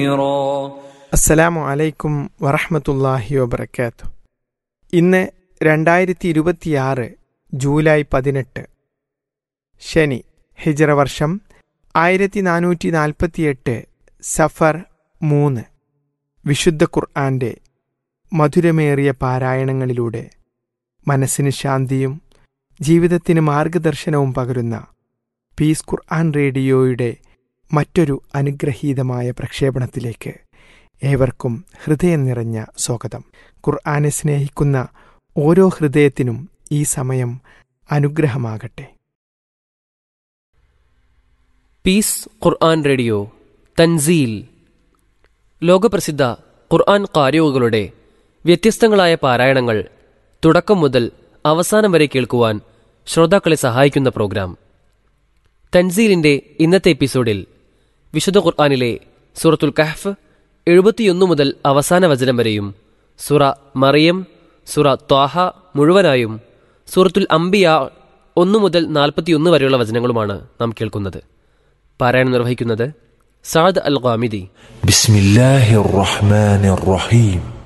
അസ്സലാമു അലൈക്കും വറഹമത്തല്ലാഹി വബർക്കാത്തു ഇന്ന് രണ്ടായിരത്തി ഇരുപത്തിയാറ് ജൂലൈ പതിനെട്ട് ശനി ഹിജറ വർഷം ആയിരത്തി നാനൂറ്റി നാൽപ്പത്തിയെട്ട് സഫർ മൂന്ന് വിശുദ്ധ ഖുർആന്റെ മധുരമേറിയ പാരായണങ്ങളിലൂടെ മനസ്സിന് ശാന്തിയും ജീവിതത്തിന് മാർഗദർശനവും പകരുന്ന പീസ് ഖുർആൻ റേഡിയോയുടെ മറ്റൊരു അനുഗ്രഹീതമായ പ്രക്ഷേപണത്തിലേക്ക് ഏവർക്കും ഹൃദയം നിറഞ്ഞ സ്വാഗതം ഖുർആനെ സ്നേഹിക്കുന്ന ഓരോ ഹൃദയത്തിനും ഈ സമയം അനുഗ്രഹമാകട്ടെ പീസ് ഖുർആൻ റേഡിയോ തൻസീൽ ലോകപ്രസിദ്ധ ഖുർആൻ കാരിയകളുടെ വ്യത്യസ്തങ്ങളായ പാരായണങ്ങൾ തുടക്കം മുതൽ അവസാനം വരെ കേൾക്കുവാൻ ശ്രോതാക്കളെ സഹായിക്കുന്ന പ്രോഗ്രാം തൻസീലിന്റെ ഇന്നത്തെ എപ്പിസോഡിൽ വിശുദ്ധ ഖുർആനിലെ സൂറത്തുൽ കഹ്ഫ് എഴുപത്തിയൊന്ന് മുതൽ അവസാന വചനം വരെയും സുറ മറിയം സുറ ത്വാഹ മുഴുവനായും സൂറത്തുൽ അംബിയ ഒന്നു മുതൽ നാൽപ്പത്തിയൊന്ന് വരെയുള്ള വചനങ്ങളുമാണ് നാം കേൾക്കുന്നത് പാരായണം നിർവഹിക്കുന്നത് സാദ് അൽ ഖാമിദി بسم الله الرحمن الرحيم